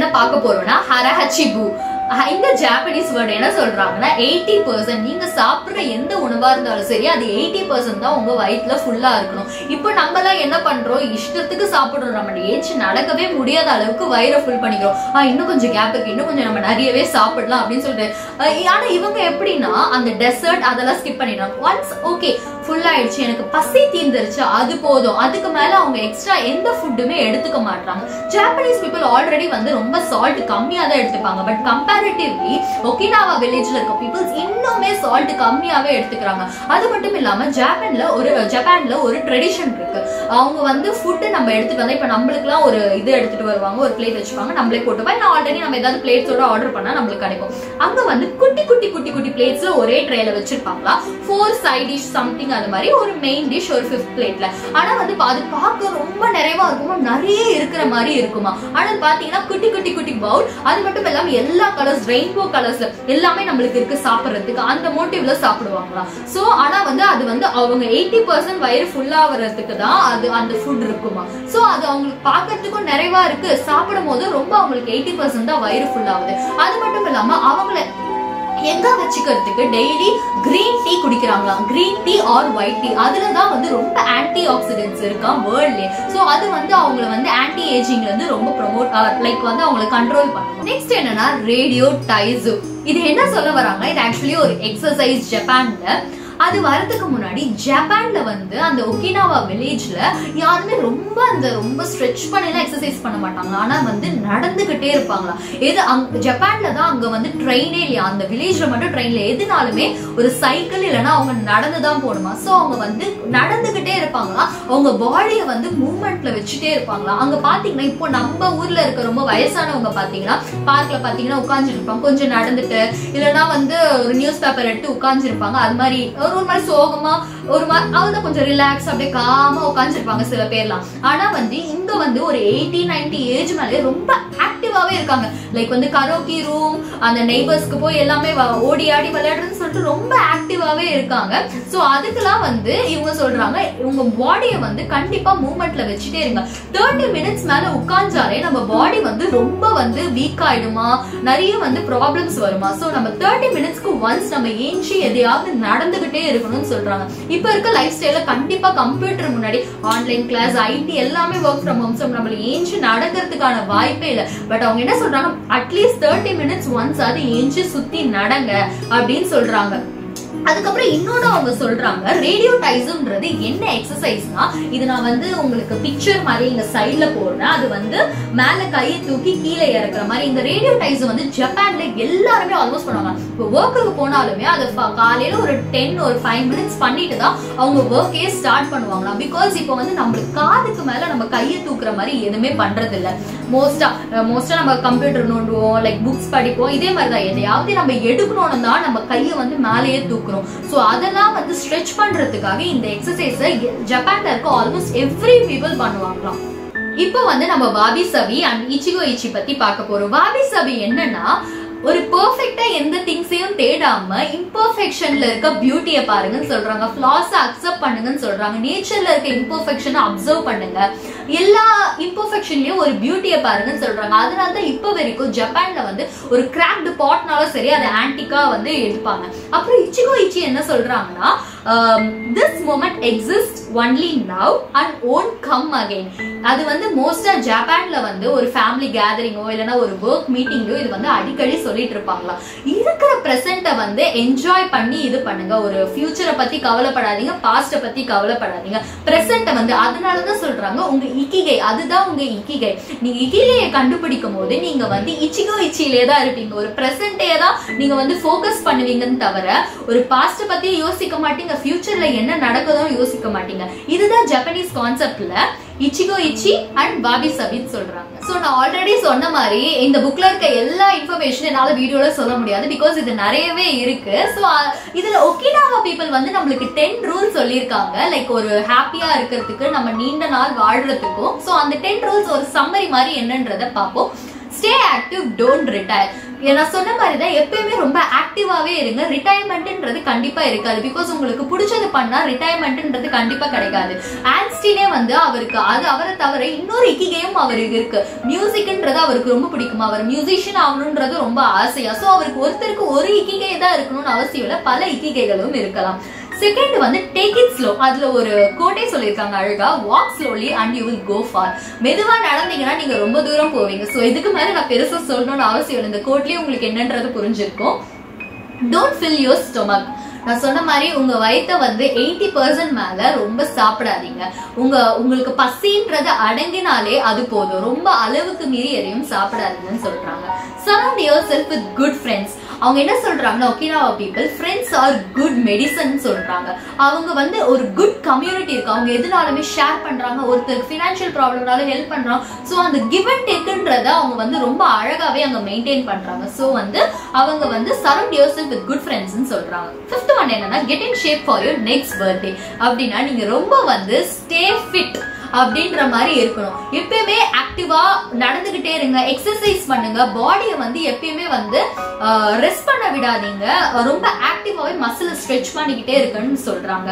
என்ன பார்க்க போறோம்னா ஹரஹச்சிபு அஹ் இந்த ஜாப்பனீஸ் வேர்டு என்ன சொல்றாங்கன்னா எயிட்டி பர்சன்ட் நீங்க சாப்பிடுற எந்த உணவா இருந்தாலும் சரி அது எயிட்டி பர்சன்ட் தான் உங்க வயிற்றுல ஃபுல்லா இருக்கணும் இப்போ நம்ம எல்லாம் என்ன பண்றோம் இஷ்டத்துக்கு சாப்பிடுறோம் நம்ம ஏச்சு நடக்கவே முடியாத அளவுக்கு வயிறை ஃபுல் பண்ணிக்கிறோம் ஆஹ் இன்னும் கொஞ்சம் கேப் இருக்கு இன்னும் கொஞ்சம் நம்ம நிறையவே சாப்பிடலாம் அப்படின்னு சொல்லிட்டு அஹ் ஆனா இவங்க எப்படின்னா அந்த டெசர்ட் அதெல்லாம் ஸ்கிப் பண்ணிடுறாங்க ஒன்ஸ் ஓகே ஃபுல் ஆயிடுச்சு எனக்கு பசி தீர்ந்துருச்சு அது போதும் அதுக்கு மேல அவங்க எக்ஸ்ட்ரா எந்த ஃபுட்டுமே எடுத்துக்க மாட்டாங்க ஜாப்பனீஸ் பீப்புள் ஆல்ரெடி வந்து ரொம்ப சால்ட் கம்மியா தான் எடுத்துப்பாங்க பட் கம்பேரிட்டிவ்லி ஒகினாவா வில்லேஜ்ல இருக்க பீப்புள்ஸ் இன்னுமே சால்ட் கம்மியாவே எடுத்துக்கிறாங்க அது மட்டும் இல்லாம ஜப்பான்ல ஒரு ஜப்பான்ல ஒரு ட்ரெடிஷன் இருக்கு அவங்க வந்து ஃபுட்டு நம்ம எடுத்துட்டு வந்தா இப்ப நம்மளுக்குலாம் ஒரு இது எடுத்துட்டு வருவாங்க ஒரு பிளேட் வச்சுப்பாங்க நம்மளே போட்டு போய் ஆல்ரெடி நம்ம ஏதாவது பிளேட்ஸோட ஆர்டர் பண்ணா நம்மளுக்கு கிடைக்கும் அங்க வந்து குட்டி குட்டி குட்டி குட்டி பிளேட்ஸ்ல ஒரே ட்ரேல வச்சிருப்பாங்களா ஃபோர் சைட் டிஷ் சம்திங் அது மாதிரி ஒரு மெயின் டிஷ் ஒரு ஃபிஃப்த் பிளேட்ல ஆனா வந்து பா- அது பார்க்க ரொம்ப நிறைவா இருக்குமா நிறைய இருக்கிற மாதிரி இருக்குமா ஆனா அது பாத்தீங்கன்னா குட்டி குட்டி குட்டி பவுல் அது மட்டும் இல்லாம எல்லா கலர்ஸ் ரெயின்போ கலர்ஸ் எல்லாமே நம்மளுக்கு இருக்கு சாப்பிடுறதுக்கு அந்த மோட்டிவ்ல சாப்பிடுவாங்களாம் சோ ஆனா வந்து அது வந்து அவங்க எயிட்டி பர்சன்ட் வயிறு ஃபுல் ஆகுறதுக்கு தான் அது அந்த ஃபுட் இருக்குமா சோ அது அவங்களுக்கு பார்க்கறதுக்கும் நிறைவா இருக்கு சாப்பிடும் போது ரொம்ப அவங்களுக்கு எயிட்டி பர்சன்ட் தான் வயிறு ஃபுல் ஆகுது அது மட்டும் இல்லாம அவங்கள எங்க வச்சுக்கிறதுக்கு டெய்லி கிரீன் டீ குடிக்கிறாங்களாம் green tea or white tea அதுல தான் வந்து ரொம்ப ஆன்டி ஆக்சிடென்ட்ஸ் இருக்காம் வேர்ல்ட்லயே சோ அது வந்து அவங்கள வந்து ஆன்டி ஏஜிங்ல இருந்து ரொம்ப ப்ரொமோட் லைக் வந்து அவங்கள கண்ட்ரோல் பண்ணும் நெக்ஸ்ட் என்னன்னா ரேடியோ டைசு இது என்ன சொல்ல வராங்க இது ஆக்சுவலி ஒரு எக்ஸசைஸ் ஜப்பான்ல அது வரதுக்கு முன்னாடி ஜப்பான்ல வந்து அந்த ஒகினாவா வில்லேஜ்ல யாருமே ரொம்ப அந்த ரொம்ப ஸ்ட்ரெச் பண்ணிலாம் எக்ஸசைஸ் பண்ண மாட்டாங்க ஆனா வந்து நடந்துகிட்டே இருப்பாங்களாம் எது அங்க ஜப்பான்ல தான் அங்க வந்து ட்ரெயினே இல்லையா அந்த வில்லேஜ்ல மட்டும் ட்ரெயின்ல எதுனாலுமே ஒரு சைக்கிள் இல்லைன்னா அவங்க நடந்து தான் போகணுமா சோ அவங்க வந்து நடந்துகிட்டே இருப்பாங்களாம் அவங்க பாடியை வந்து மூவ்மெண்ட்ல வச்சுட்டே இருப்பாங்களாம் அங்க பாத்தீங்கன்னா இப்போ நம்ம ஊர்ல இருக்க ரொம்ப வயசானவங்க பாத்தீங்கன்னா பார்க்ல பாத்தீங்கன்னா உட்கார்ந்துட்டு இருப்பாங்க கொஞ்சம் நடந்துட்டு இல்லைன்னா வந்து ஒரு நியூஸ் பேப்பர் எடுத்து உட்கார்ந்துருப்பாங்க அது மாதிரி ஒரு ஒரு மாதிரி சோகமா ஒரு மாதிரி அவங்க கொஞ்சம் ரிலாக்ஸ் அப்படியே காமா உட்காந்துருப்பாங்க சில பேர்லாம் ஆனா வந்து இங்க வந்து ஒரு எயிட்டி நைன்டி ஏஜ் மேலே ரொம்ப ஆக்டிவாவே இருக்காங்க லைக் வந்து கரோக்கி ரூம் அந்த நெய்பர்ஸ்க்கு போய் எல்லாமே வ- ஓடி ஆடி விளையாடுறதுன்னு சொல்லிட்டு ரொம்ப ஆக்டிவாவே இருக்காங்க சோ அதுக்கெல்லாம் வந்து இவங்க சொல்றாங்க உங்க பாடியை வந்து கண்டிப்பா மூவ்மெண்ட்ல வச்சுட்டே இருங்க தேர்ட்டி மினிட்ஸ் மேல உட்கார்ந்தாலே நம்ம பாடி வந்து ரொம்ப வந்து வீக் ஆயிடுமா நிறைய வந்து ப்ராப்ளம்ஸ் வருமா சோ நம்ம தேர்ட்டி மினிட்ஸ்க்கு ஒன்ஸ் நம்ம ஏஞ்சி எதையாவது நடந்துகிட்டே இருக்கணும்னு சொல்றாங்க இப்ப இருக்க லைஃப் ஸ்டைல கண்டிப்பா கம்ப்யூட்டர் முன்னாடி ஆன்லைன் கிளாஸ் ஐடி எல்லாமே ஒர்க் ஃப்ரம் ஹோம் ஸோ நம்மள ஏஞ்சி நடக்கிறதுக்கான வாய்ப்பே இல்லை பட் அவங்க என்ன சொல்றாங்க அட்லீஸ்ட் தேர்ட்டி மினிட்ஸ் ஒன்ஸ் அது ஏஞ்சி சுத்தி நடங்க அப்படின்னு சொல்றாங்க அதுக்கப்புறம் இன்னொன்னு அவங்க சொல்றாங்க ரேடியோ டைஸுன்றது என்ன எக்ஸசைஸ்னா இது நான் வந்து உங்களுக்கு பிக்சர் மாதிரி இங்க சைட்ல போடுறேன் அது வந்து மேல கையை தூக்கி கீழே இறக்குற மாதிரி இந்த ரேடியோ டைஸ் வந்து ஜப்பான்ல எல்லாருமே ஆல்மோஸ்ட் பண்ணுவாங்க இப்போ ஒர்க்குக்கு போனாலுமே அது ஃப- காலையில ஒரு டென் ஒரு ஃபைவ் மினிட்ஸ் பண்ணிட்டு தான் அவங்க ஒர்க்கே ஸ்டார்ட் பண்ணுவாங்களாம் பிகாஸ் இப்போ வந்து நம்மளுக்கு காதுக்கு மேல நம்ம கையை தூக்குற மாதிரி எதுவுமே பண்றது இல்ல மோஸ்டா மோஸ்டா நம்ம கம்ப்யூட்டர் நோண்டுவோம் லைக் புக்ஸ் படிப்போம் இதே மாதிரி தான் எதையாவது நம்ம எடுக்கணும்னு தான் நம்ம கையை வந்து மேலேயே தூக்குறோம் ஸோ அதெல்லாம் வந்து ஸ்ட்ரெச் பண்றதுக்காக இந்த எக்ஸசைஸை ஜப்பான்ல இருக்க ஆல்மோஸ்ட் எவ்ரி பீப்புள் பண்ணுவாங்களாம் இப்போ வந்து நம்ம வாபி சபி அண்ட் இச்சிகோ இச்சி பத்தி பார்க்க போறோம் வாபி சபி என்னன்னா ஒரு பெர்ஃபெக்ட்டா எந்த திங்ஸையும் தேடாம இம்பர்ஃபெக்ஷன்ல இருக்க பியூட்டியை பாருங்கன்னு சொல்றாங்க ஃபிளாஸ் அக்செப்ட் பண்ணுங்கன்னு சொல்றாங்க நேச்சர்ல இருக்க இம்பர்ஃபெக்ஷனை அப்சர்வ் பண்ணுங்க எல்லா இம்பர்ஃபெக்ஷன்லயும் ஒரு பியூட்டியை பாருங்கன்னு சொல்றாங்க அதனால தான் இப்போ வரைக்கும் ஜப்பான்ல வந்து ஒரு கிராக்டு பாட்னாலும் சரி அதை ஆன்டிக்கா வந்து எடுப்பாங்க அப்புறம் இச்சிகோ இச்சி என்ன சொல்றாங்கன்னா this moment exist only now and won't come again அது வந்து மோஸ்டா ஜப்பான்ல வந்து ஒரு ஃபேமிலி கேதரிங்கோ இல்லைன்னா ஒரு ஒர்க் மீட்டிங்கோ இது வந்து அடிக்கடி சொல்லிட்டு இருப்பாங்களாம் இருக்கிற ப்ரெசென்ட்டை வந்து என்ஜாய் பண்ணி இது பண்ணுங்க ஒரு ஃபியூச்சரை பத்தி கவலைப்படாதீங்க பாஸ்ட பத்தி கவலைப்படாதீங்க ப்ரெசென்ட்டை வந்து அதனால தான் சொல்றாங்க உங்க இக்கிகை அதுதான் உங்க இக்கிகை நீங்க இக்கிகையை கண்டுபிடிக்கும் போது நீங்க வந்து இச்சிகோ இச்சியிலே தான் இருப்பீங்க ஒரு ப்ரெசென்ட்டே தான் நீங்க வந்து ஃபோக்கஸ் பண்ணுவீங்கன்னு தவிர ஒரு பாஸ்ட பத்தி யோசிக்க மாட்டீங்க ஃபியூச்சர்ல என்ன நடக்குதோ யோசிக்க மாட்டீங்க இதுதான் ஜப்பனீஸ் கான்செப்ட்ல இச்சிகோ இச்சி அண்ட் பாபி சபித் சொல்றாங்க சோ நான் ஆல்ரெடி சொன்ன மாதிரி இந்த புக்ல இருக்க எல்லா இன்ஃபர்மேஷன் என்னால வீடியோல சொல்ல முடியாது பிகாஸ் இது நிறையவே இருக்கு சோ இதுல ஒக்கினாவா பீப்புள் வந்து நம்மளுக்கு டென் ரூல் சொல்லியிருக்காங்க லைக் ஒரு ஹாப்பியா இருக்கிறதுக்கு நம்ம நீண்ட நாள் வாழ்றதுக்கும் சோ அந்த டென் ரூல்ஸ் ஒரு சம்மரி மாதிரி என்னன்றத பார்ப்போம் ஸ்டே ஆக்டிவ் டோன்ட் ரிட்டையர் நான் சொன்ன மாதிரி தான் எப்பயுமே ரொம்ப ஆக்டிவாவே இருங்க ரிட்டையர்மெண்ட்ன்றது கண்டிப்பா இருக்காது பிகாஸ் உங்களுக்கு பிடிச்சது பண்ணா ரிட்டையர்மெண்ட்ன்றது கண்டிப்பா கிடைக்காது ஆன்ஸ்டீனே வந்து அவருக்கு அது அவரை தவிர இன்னொரு இக்கிகையும் அவருக்கு இருக்கு மியூசிக்ன்றது அவருக்கு ரொம்ப பிடிக்கும் அவர் மியூசிஷியன் ஆகணும்ன்றது ரொம்ப ஆசையா சோ அவருக்கு ஒருத்தருக்கு ஒரு இக்கிகை தான் இருக்கணும்னு அவசியம் இல்லை பல இக்கிகைகளும் இருக்கலாம் செகண்ட் வந்து டேக் இட் ஸ்லோ அதுல ஒரு கோட்டை சொல்லியிருக்காங்க அழகா walk slowly and you will go far மெதுவா நடந்தீங்கன்னா நீங்க ரொம்ப தூரம் போவீங்க சோ இதுக்கு மேல நான் பெருசா சொல்லணும்னு அவசியம் இல்லை இந்த கோட்லயே உங்களுக்கு என்னன்றது புரிஞ்சிருக்கும் டோன்ட் ஃபில் யோர் ஸ்டொமக் நான் சொன்ன மாதிரி உங்க வயித்தை வந்து எயிட்டி பர்சன்ட் மேல ரொம்ப சாப்பிடாதீங்க உங்க உங்களுக்கு பசின்றது அடங்கினாலே அது போதும் ரொம்ப அளவுக்கு மீறி எதையும் சாப்பிடாதீங்கன்னு சொல்றாங்க surround yourself with good friends அவங்க என்ன சொல்றாங்கன்னா Okinawa people friends are good medicine சொல்றாங்க அவங்க வந்து ஒரு குட் கம்யூனிட்டி இருக்கு அவங்க எதுனாலுமே ஷேர் பண்றாங்க ஒருத்தருக்கு ஃபினான்ஷியல் ப்ராப்ளம்னால ஹெல்ப் பண்றாங்க ஸோ அந்த கிவ் அண்ட் டேக்குன்றத அவங்க வந்து ரொம்ப அழகாவே அங்க மெயின்டைன் பண்றாங்க ஸோ வந்து அவங்க வந்து surround yourself with good ஃப்ரெண்ட்ஸ்னு சொல்றாங்க ஃபிஃப்த் ஒன் என்னன்னா get in shape for your next birthday அப்படின்னா நீங்க ரொம்ப வந்து ஸ்டே ஃபிட் அப்படின்ற மாதிரி இருக்கணும் எப்பயுமே ஆக்டிவா நடந்துகிட்டே இருங்க எக்ஸசைஸ் பண்ணுங்க பாடியை வந்து எப்பயுமே வந்து ரெஸ்ட் பண்ண விடாதீங்க ரொம்ப ஆக்டிவாவே மசில் ஸ்ட்ரெச் பண்ணிக்கிட்டே இருக்குன்னு சொல்றாங்க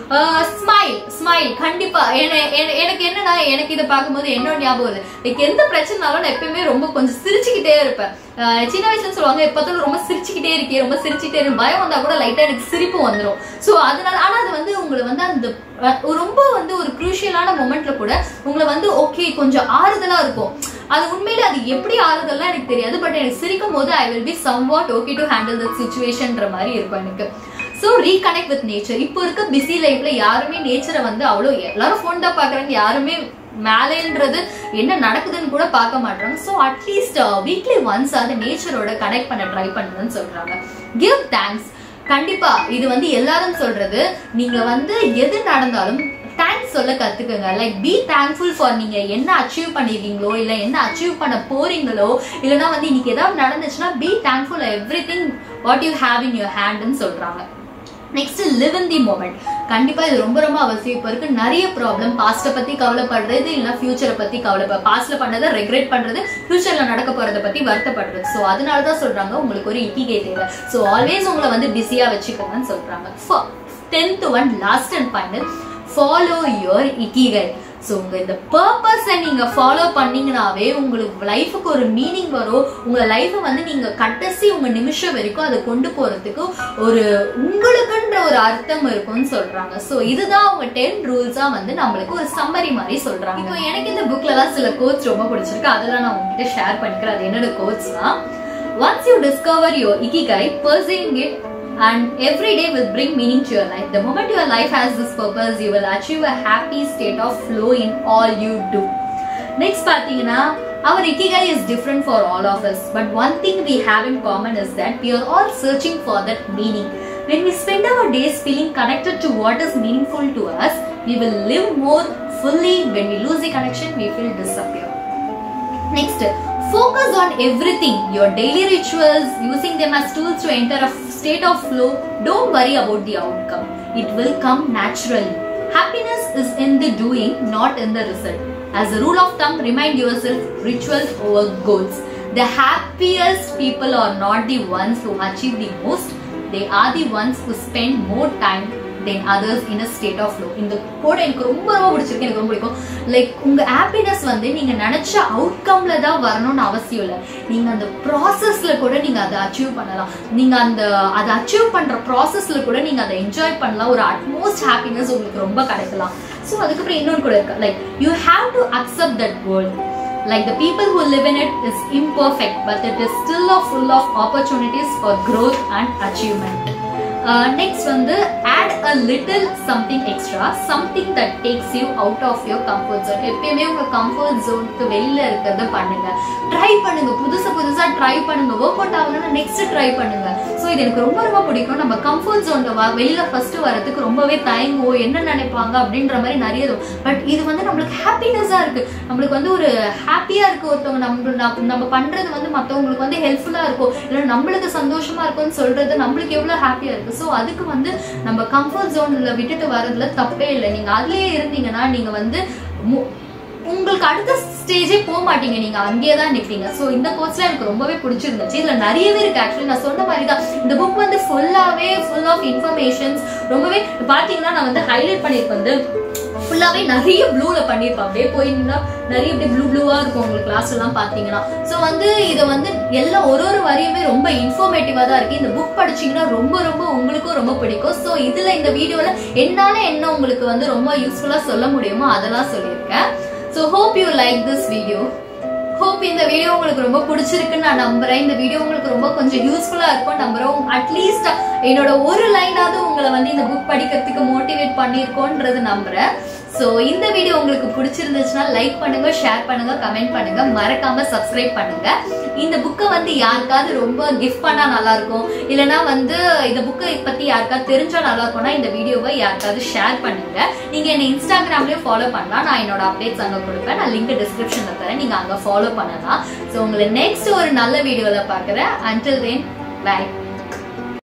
ஸ்மைல் ஸ்மைல் கண்டிப்பா என- என- எனக்கு என்னன்னா எனக்கு இதை பார்க்கும்போது என்னோட ஞாபகம் இல்லை எனக்கு எந்த பிரச்சனைனாலும் நான் எப்பயுமே ரொம்ப கொஞ்சம் சிரிச்சுக்கிட்டே இருப்பேன் அஹ் சின்ன வயசுல சொல்லுவாங்க எப்போதும் ரொம்ப சிரிச்சுக்கிட்டே இருக்கே ரொம்ப சிரிச்சுக்கிட்டே இருக்கு பயம் வந்தா கூட லைட்டா எனக்கு சிரிப்பு வந்துடும் சோ அதனால ஆனா அது வந்து உங்களை வந்து அந்த அஹ், ரொம்ப வந்து ஒரு குரூஷியலான மொமெண்ட்ல கூட உங்களை வந்து ஓகே கொஞ்சம் ஆறுதலா இருக்கும் அது உண்மையில அது எப்படி ஆறுதல்லாம் எனக்கு தெரியாது பட் எனக்கு சிரிக்கும் போது I will be somewhat okay to handle the சுச்சுவேஷன்ற மாதிரி இருக்கும் எனக்கு ஸோ ரீகனெக்ட் வித் நேச்சர் இப்போ இருக்க பிஸி லைஃப்ல யாருமே நேச்சரை வந்து அவ்வளோ எல்லாரும் ஃபோன் தான் பார்க்குறாங்க யாருமே மேலேன்றது என்ன நடக்குதுன்னு கூட பார்க்க மாட்டாங்க ஸோ அட்லீஸ்ட் வீக்லி ஒன்ஸ் அது நேச்சரோட கனெக்ட் பண்ண ட்ரை பண்ணுங்கன்னு சொல்றாங்க கிவ் தேங்க்ஸ் கண்டிப்பா இது வந்து எல்லாரும் சொல்றது நீங்க வந்து எது நடந்தாலும் தேங்க்ஸ் சொல்ல கத்துக்குங்க லைக் பி தேங்க்ஃபுல் ஃபார் நீங்க என்ன அச்சீவ் பண்ணிருக்கீங்களோ இல்ல என்ன அச்சீவ் பண்ண போறீங்களோ இல்லனா வந்து இன்னைக்கு ஏதாவது நடந்துச்சுன்னா be thankful everything what you have in your ஹேண்ட்னு சொல்றாங்க next live in the moment கண்டிப்பா இது ரொம்ப ரொம்ப அவசியம் இப்போ இருக்கு நிறைய ப்ராப்ளம் பாஸ்ட்டை பத்தி கவலைப்படுறது இல்ல ஃபியூச்சரை பத்தி கவலைப்பட பாஸ்ட்ல பண்ணதை ரெக்ரெட் பண்றது ஃபியூச்சர்ல நடக்க போறத பத்தி வருத்தப்படுறது ஸோ அதனால தான் சொல்றாங்க உங்களுக்கு ஒரு இக்கிகை தேவை ஸோ ஆல்வேஸ் உங்களை வந்து பிஸியா வச்சுக்கோங்கன்னு சொல்றாங்க tenth one last and final follow your ikigai so உங்க இந்த பர்பஸை நீங்க ஃபாலோ பண்ணீங்கனாவே உங்களுக்கு லைஃபுக்கு ஒரு மீனிங் வரும் உங்க லைஃபை வந்து நீங்க கடைசி உங்க நிமிஷம் வரைக்கும் அதை கொண்டு போறதுக்கு ஒரு உங்களுக்குன்ற ஒரு அர்த்தம் இருக்கும்னு சொல்றாங்க ஸோ இதுதான் அவங்க டென் ரூல்ஸா வந்து நம்மளுக்கு ஒரு சம்மரி மாதிரி சொல்றாங்க இப்போ எனக்கு இந்த புக்ல தான் சில கோட்ஸ் ரொம்ப பிடிச்சிருக்கு அதெல்லாம் நான் உங்ககிட்ட ஷேர் பண்ணிக்கிறேன் அது என்னோட கோட்ஸ்லாம் once you discover your ikigai pursuing it and every day will bring meaning to your life. The moment your life has this purpose, you will achieve a happy state of flow in all you do. Next பாத்தீங்கன்னா our ikigai is different for all of us but one thing we have in common is that we are all searching for that meaning when we spend our days feeling connected to what is meaningful to us we will live more fully when we lose the connection we feel disappear Next, focus on everything. Your daily rituals, using them as tools to enter a state of flow. Don't worry about the outcome. It will come naturally. Happiness is in the doing, not in the result. As a rule of thumb, remind yourself rituals over goals. The happiest people are not the ones who achieve the most, they are the ones who spend more time than others in a state of flow இந்த quote எனக்கு ரொம்ப ரொம்ப பிடிச்சிருக்கு எனக்கு ரொம்ப பிடிக்கும் like உங்க happiness வந்து நீங்க நினைச்ச அவுட்கம்ல தான் வரணும்னு அவசியம் இல்லை நீங்க அந்த ப்ராசஸ்ல கூட நீங்க அதை அச்சீவ் பண்ணலாம் நீங்க அந்த அதை அச்சீவ் பண்ற ப்ராசஸ்ல கூட நீங்க அதை என்ஜாய் பண்ணலாம் ஒரு அட்மோஸ்ட் ஹாப்பினஸ் உங்களுக்கு ரொம்ப கிடைக்கலாம் ஸோ அதுக்கப்புறம் இன்னொன்று கூட இருக்கு like you have to accept that world Like the people who live in it is imperfect, but it is still a full of opportunities for growth and achievement. Next வந்து add a little something extra something that takes you out of your comfort zone எப்பயுமே உங்க comfort ஜோனுக்கு வெளியில இருக்கிறத பண்ணுங்க try பண்ணுங்க புதுசு புதுசா ட்ரை பண்ணுங்க ஒர்க் அவுட் ஆகணும்னா நெக்ஸ்ட் ட்ரை பண்ணுங்க ஸோ இது எனக்கு ரொம்ப ரொம்ப பிடிக்கும் நம்ம கம்ஃபர்ட் ஜோன்ல வெளியில ஃபர்ஸ்ட் வரதுக்கு ரொம்பவே தயங்குவோம் என்ன நினைப்பாங்க அப்படின்ற மாதிரி நிறைய பட் இது வந்து நம்மளுக்கு ஹாப்பினஸா இருக்கு நம்மளுக்கு வந்து ஒரு ஹாப்பியா இருக்கு ஒருத்தவங்க நம்ம நம்ம- நம்ம பண்றது வந்து மத்தவங்களுக்கு வந்து ஹெல்ப்ஃபுல்லா இருக்கும் இல்ல நம்மளுக்கு சந்தோஷமா இருக்கும்னு சொல்றது நம்மளுக்கு எவ்வளவு ஹாப்பியா இருக்கு ஸோ அதுக்கு வந்து நம்ம கம்ஃபர்ட் ஜோன்ல விட்டுட்டு வரதுல தப்பே இல்லை நீங்க அதுலயே இருந்தீங்கன்னா நீங்க வந்து மு- உங்களுக்கு அடுத்த ஸ்டேஜே போக மாட்டீங்க நீங்க அங்கேயே தான் நிப்பீங்க ஸோ இந்த கோர்ஸ்ல எனக்கு ரொம்பவே பிடிச்சிருந்துச்சு இதுல நிறையவே இருக்கு ஆக்சுவலி நான் சொன்ன மாதிரி தான் இந்த புக் வந்து ஃபுல்லாவே ஃபுல் ஆஃப் இன்ஃபர்மேஷன்ஸ் ரொம்பவே பாத்தீங்கன்னா நான் வந்து ஹைலைட் பண்ணியிருப்பேன் வந்து ஃபுல்லாவே நிறைய ப்ளூல பண்ணிருப்பேன் அப்படியே போயிருந்தா நிறைய இப்படி ப்ளூ ப்ளூவா இருக்கும் உங்களுக்கு கிளாஸ் எல்லாம் பாத்தீங்கன்னா சோ வந்து இதை வந்து எல்லாம் ஒரு ஒரு வரியுமே ரொம்ப இன்ஃபர்மேட்டிவா தான் இருக்கு இந்த புக் படிச்சீங்கன்னா ரொம்ப ரொம்ப உங்களுக்கும் ரொம்ப பிடிக்கும் சோ இதுல இந்த வீடியோல என்னால என்ன உங்களுக்கு வந்து ரொம்ப யூஸ்ஃபுல்லா சொல்ல முடியுமோ அதெல்லாம் சொல்லியிருக்கேன் so hope you like this video hope இந்த வீடியோ உங்களுக்கு ரொம்ப பிடிச்சிருக்குன்னு நான் நம்புறேன் இந்த வீடியோ உங்களுக்கு ரொம்ப கொஞ்சம் யூஸ்ஃபுல்லா இருக்கும் நம்புறோம் அட்லீஸ்ட் என்னோட ஒரு லைனாவது உங்களை வந்து இந்த புக் படிக்கிறதுக்கு மோட்டிவேட் பண்ணியிருக்கோன்றது நம்புறேன் ஸோ இந்த வீடியோ உங்களுக்கு பிடிச்சிருந்துச்சுன்னா லைக் பண்ணுங்க ஷேர் பண்ணுங்க கமெண்ட் பண்ணுங்க மறக்காம சப்ஸ்கிரைப் பண்ணுங்க இந்த புக்கை வந்து யாருக்காவது ரொம்ப கிஃப்ட் பண்ணா நல்லா இருக்கும் இல்லைன்னா வந்து இந்த புக்கை பத்தி யாருக்காவது தெரிஞ்சா நல்லா இருக்கும்னா இந்த வீடியோவை யாருக்காவது ஷேர் பண்ணுங்க நீங்க என்ன இன்ஸ்டாகிராம்லயும் ஃபாலோ பண்ணலாம் நான் என்னோட அப்டேட்ஸ் அங்க கொடுப்பேன் நான் லிங்க் டிஸ்கிரிப்ஷன்ல தரேன் நீங்க அங்க ஃபாலோ பண்ணலாம் ஸோ உங்களை நெக்ஸ்ட் ஒரு நல்ல வீடியோல பாக்குறேன் அன்டில் தென் பை